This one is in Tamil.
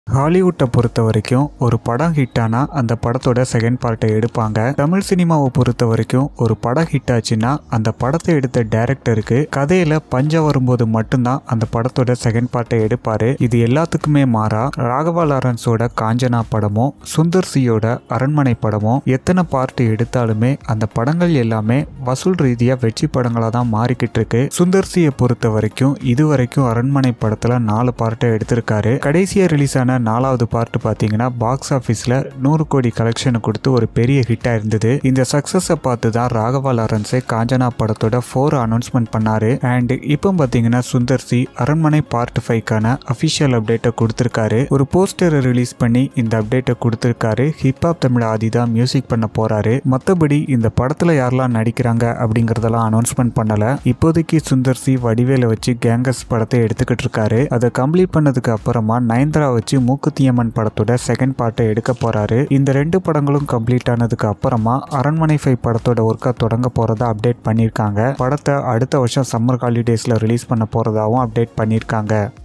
ஹாலிவுட்டை பொறுத்த வரைக்கும் ஒரு படம் ஹிட் ஆனால் அந்த படத்தோட செகண்ட் பார்ட்டை எடுப்பாங்க தமிழ் சினிமாவை பொறுத்த வரைக்கும் ஒரு படம் ஹிட் ஆச்சுன்னா அந்த படத்தை எடுத்த டைரக்டருக்கு கதையில பஞ்சம் வரும்போது மட்டும்தான் அந்த படத்தோட செகண்ட் பார்ட்டை எடுப்பாரு இது எல்லாத்துக்குமே மாறா ராகவா லாரன்ஸோட காஞ்சனா படமும் சுந்தர் சியோட அரண்மனை படமும் எத்தனை பார்ட் எடுத்தாலுமே அந்த படங்கள் எல்லாமே வசூல் ரீதியா வெற்றி படங்களா தான் மாறிக்கிட்டு இருக்கு சுந்தர் சியை பொறுத்த வரைக்கும் இது வரைக்கும் அரண்மனை படத்துல நாலு பார்ட்டை எடுத்திருக்காரு கடைசியா ரிலீஸ் ஆன நாலாவது பார்ட் பார்த்தீங்கன்னா பாக்ஸ் ஆஃபீஸில் நூறு கோடி கலெக்ஷனை கொடுத்து ஒரு பெரிய ஹிட்டாக இருந்தது இந்த சக்ஸஸை பார்த்து தான் ராகவா லாரன்ஸே காஞ்சனா படத்தோட ஃபோர் அனௌன்ஸ்மெண்ட் பண்ணாரு அண்ட் இப்போ பார்த்தீங்கன்னா சுந்தர் சி அரண்மனை பார்ட் ஃபைவ்க்கான அஃபிஷியல் அப்டேட்டை கொடுத்துருக்காரு ஒரு போஸ்டரை ரிலீஸ் பண்ணி இந்த அப்டேட்டை கொடுத்துருக்காரு ஹிப்ஹாப் தமிழ் ஆதி தான் மியூசிக் பண்ண போறாரு மற்றபடி இந்த படத்தில் யாரெல்லாம் நடிக்கிறாங்க அப்படிங்கிறதெல்லாம் அனௌன்ஸ்மெண்ட் பண்ணல இப்போதைக்கு சுந்தர் சி வடிவேல வச்சு கேங்கஸ் படத்தை எடுத்துக்கிட்டு இருக்காரு அதை கம்ப்ளீட் பண்ணதுக்கு அப்புறமா நயன்தரா வச்சு மூக்குத்தியம்மன் படத்தோட செகண்ட் பார்ட்டை எடுக்க போறாரு இந்த ரெண்டு படங்களும் கம்ப்ளீட் ஆனதுக்கு அப்புறமா அரண்மனை ஃபைவ் படத்தோட ஒர்க்கை தொடங்க போறதா அப்டேட் பண்ணியிருக்காங்க படத்தை அடுத்த வருஷம் சம்மர் ஹாலிடேஸ்ல ரிலீஸ் பண்ண போறதாவும் அப்டேட் பண்ணியிருக்காங்க